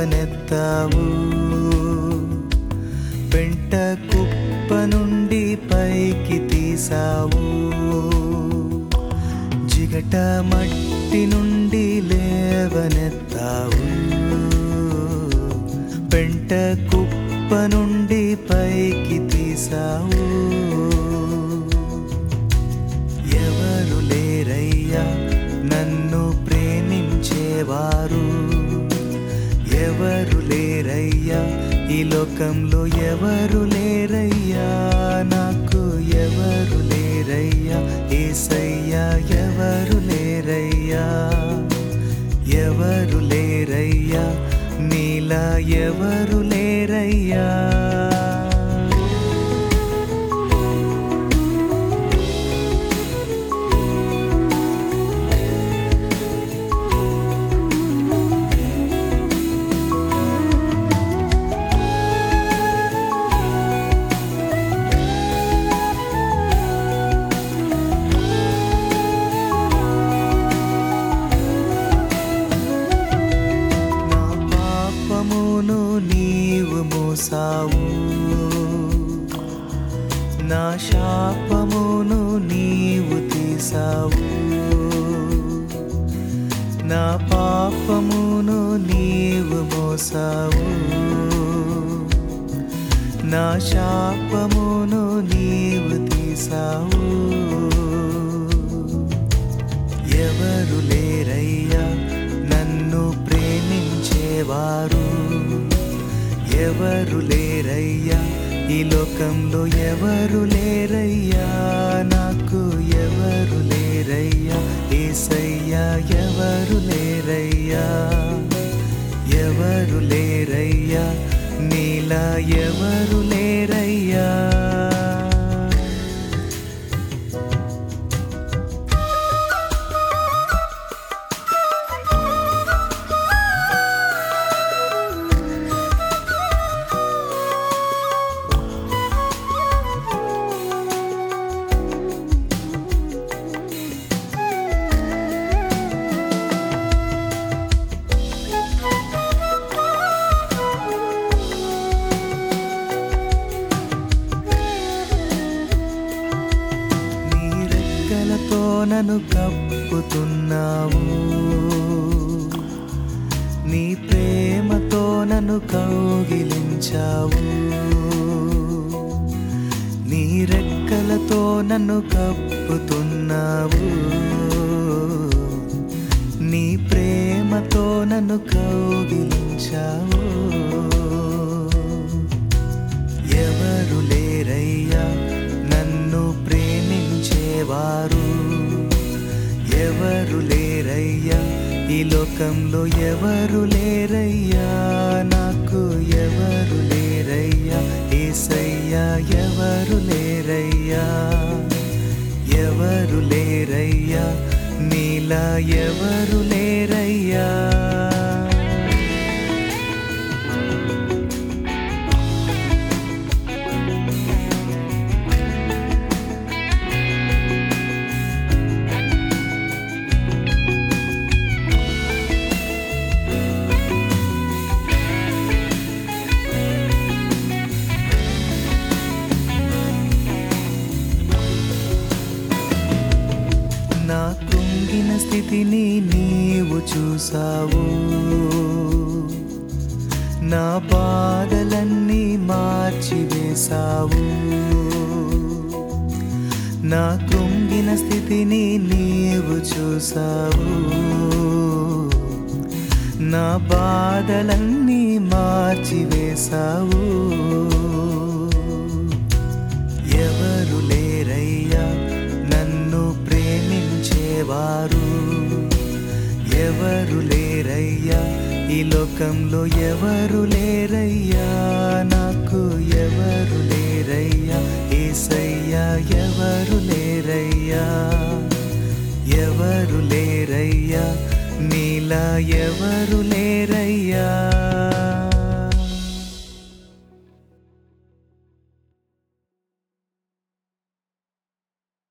లేవనెత్తావు పెంట కుప్ప నుండి పైకి తీసావు జిగట మట్టి నుండి లేవనెత్తావు పెంట కుప్ప నుండి పైకి తీసావు ఎవరు లేరయ్యా నన్ను ప్రేమించేవారు ఎవరు లేరయ్యా ఈ లోకంలో ఎవరు లేరయ్యా నాకు ఎవరు లేరయ్యా ఏసయ్యా ఎవరు లేరయ్యా ఎవరు లేరయ్యా నీలా ఎవరు లేరయ్యా నా పాపమును నీవు మోసావు నా శాపమును నీవు తీసావు నా పాపమును నీవు మోసావు నా శాపమును నీవు తీసావు ఎవరు లేరయ్యా నన్ను ప్రేమించేవారు ఎవరు లేరయ్యా ఈ లోకంలో ఎవరు లేరయ్యా నాకు ఎవరు లేరయ్యా ఏసయ్యా ఎవరు లేరయ్యా ఎవరు లేరయ్యా నీలా ఎవరు లేరయ్యా నీ రెక్కలతో నన్ను కప్పుతున్నావు నీ ప్రేమతో నన్ను కౌగిలించావు నీ రెక్కలతో నన్ను కప్పుతున్నావు నీ ప్రేమతో నన్ను కౌగిలించావు ఎవరు లేరయ్యా నన్ను ప్రేమించేవారు ఎవరు లేరయ్యా ఈ లోకంలో ఎవరు లేరయ్యా నాకు ఎవరు లేరయ్యా ఏసయ్యా ఎవరు లేరయ్యా ఎవరు లేరయ్యా నీలా ఎవరు లేరయ్యా నా కుంగిన స్థితిని నీవు చూసావు నా బాధలన్నీ మార్చివేశావు నా కృంగిన స్థితిని నీవు చూసావు నా బాధలన్నీ మార్చివేశావు ఎవరు లేరయ్యా నన్ను ప్రేమించేవారు ఎవరు లేరయ్యా ఈ లోకంలో ఎవరు లేరయ్యా నాకు ఎవరు లేరయ్యా ఏసయ్యా ఎవరు లేరయ్యా ఎవరు లేరయ్యా నీలా ఎవరు లేరయ్యా